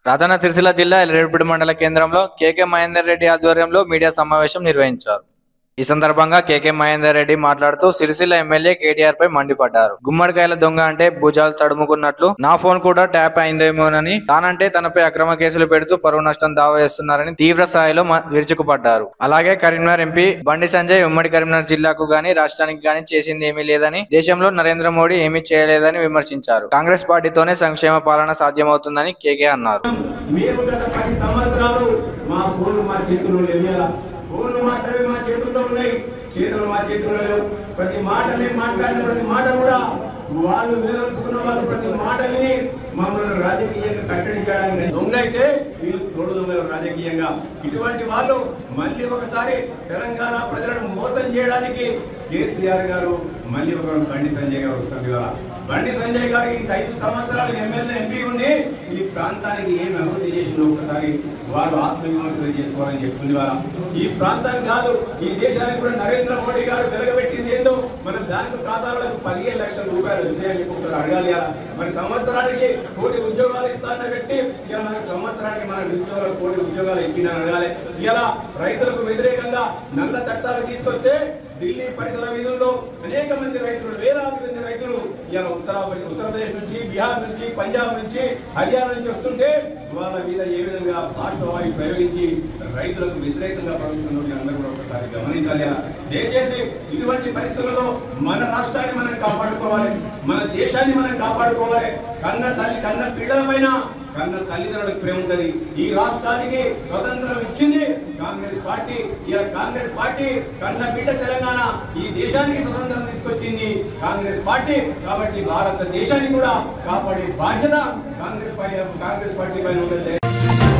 రాజన్న సిరిసిల్ల జిల్లా ఎల్రెడ్డిపేట మండల కేంద్రంలో కేకే మహేందర్ రెడ్డి ఆధ్వర్యంలో మీడియా సమావేశం నిర్వహించారు ఈ సందర్భంగా కేకే మహేందర్ రెడ్డి మాట్లాడుతూ సిరిసిల్ల ఎమ్మెల్యే కేటీఆర్ పై మండిపడ్డారు గుమ్మడికాయల దొంగ అంటే భుజాలు తడుముకున్నట్లు నా ఫోన్ కూడా ట్యాప్ అయిందేమోనని తానంటే తనపై అక్రమ కేసులు పెడుతూ పరువు నష్టం దావా చేస్తున్నారని తీవ్ర స్థాయిలో మ- విరుచుకుపడ్డారు అలాగే కరీంనగర్ ఎంపీ బండి సంజయ్ ఉమ్మడి కరీంనగర్ జిల్లాకు గాని రాష్ట్రానికి గాని చేసింది ఏమీ లేదని దేశంలో నరేంద్ర మోడీ ఏమీ చేయలేదని విమర్శించారు కాంగ్రెస్ పార్టీతోనే సంక్షేమ పాలన సాధ్యమవుతుందని కేకే అన్నారు మేము గత పది సంవత్సరాలు మా ఫోన్లు మా చేతుల్లో లేవేలా ఫోన్లు మాత్రమే మా చేతుల్లో ఉన్నాయి చేతులు మా చేతుల్లో లేవు ప్రతి మాట మేము మాట్లాడిన ప్రతి మాట కూడా వాళ్ళు నిలదలుచుకున్న వాళ్ళు ప్రతి మాట విని మమ్మల్ని రాజకీయంగా కట్టడి చేయడానికి దొంగ అయితే వీళ్ళు తోడు దొంగలు రాజకీయంగా ఇటువంటి వాళ్ళు మళ్ళీ ఒకసారి తెలంగాణ ప్రజలను మోసం చేయడానికి కేసీఆర్ గారు మళ్ళీ ఒక బండి సంజయ్ గారు వస్తుంది కదా బండి సంజయ్ గారికి ఈ ఐదు సంవత్సరాలు ఎమ్మెల్యే ఎంపీ ఉండి ఈ ప్రాంతానికి ఏం అభివృద్ధి చేసిందో ఒకసారి వారు ఆత్మవిమర్శలు చేసుకోవాలని చెప్తుంది వాళ్ళ ఈ ప్రాంతం కాదు ఈ దేశానికి కూడా నరేంద్ర మోడీ గారు వెలగబెట్టింది ఏందో మన బ్యాంకు ఖాతాలకు పదిహేను లక్షల రూపాయలు విజయాన్ని చెప్పి అడగాలి ఇలా మరి సంవత్సరానికి కోటి ఉద్యోగాలు ఇస్తానని పెట్టి ఇలా మనకి సంవత్సరానికి మన నిరుద్యోగులకు కోటి ఉద్యోగాలు ఇప్పిందని అడగాలి ఇలా రైతులకు వ్యతిరేకంగా నల్ల చట్టాలు తీసుకొస్తే ఢిల్లీ పరిసర వీధుల్లో అనేక మంది రైతులు వేలాది మంది రైతులు ఇలా ఉత్తర ఉత్తరప్రదేశ్ నుంచి బీహార్ నుంచి పంజాబ్ నుంచి హర్యానా నుంచి వస్తుంటే వాళ్ళ మీద ఏ విధంగా భాషవాయు ప్రయోగించి రైతులకు వ్యతిరేకంగా ప్రభుత్వం అందరూ కూడా ఒకసారి గమనించాలి దయచేసి ఇటువంటి పరిస్థితులలో మన రాష్ట్రాన్ని మనం కాపాడుకోవాలి మన దేశాన్ని మనం కాపాడుకోవాలి కన్న తల్లి కన్న పిల్లలపైన కన్న తల్లిదండ్రులకు ప్రేమ ఉంటది ఈ రాష్ట్రానికి స్వతంత్రం ఇచ్చింది కాంగ్రెస్ పార్టీ ఇలా కాంగ్రెస్ పార్టీ కన్న బిడ్డ తెలంగాణ ఈ దేశానికి స్వతంత్రం తీసుకొచ్చింది కాంగ్రెస్ పార్టీ కాబట్టి భారతదేశాన్ని కూడా కాపాడే బాధ్యత కాంగ్రెస్ పైన కాంగ్రెస్ పార్టీ పైన ఉంటుంది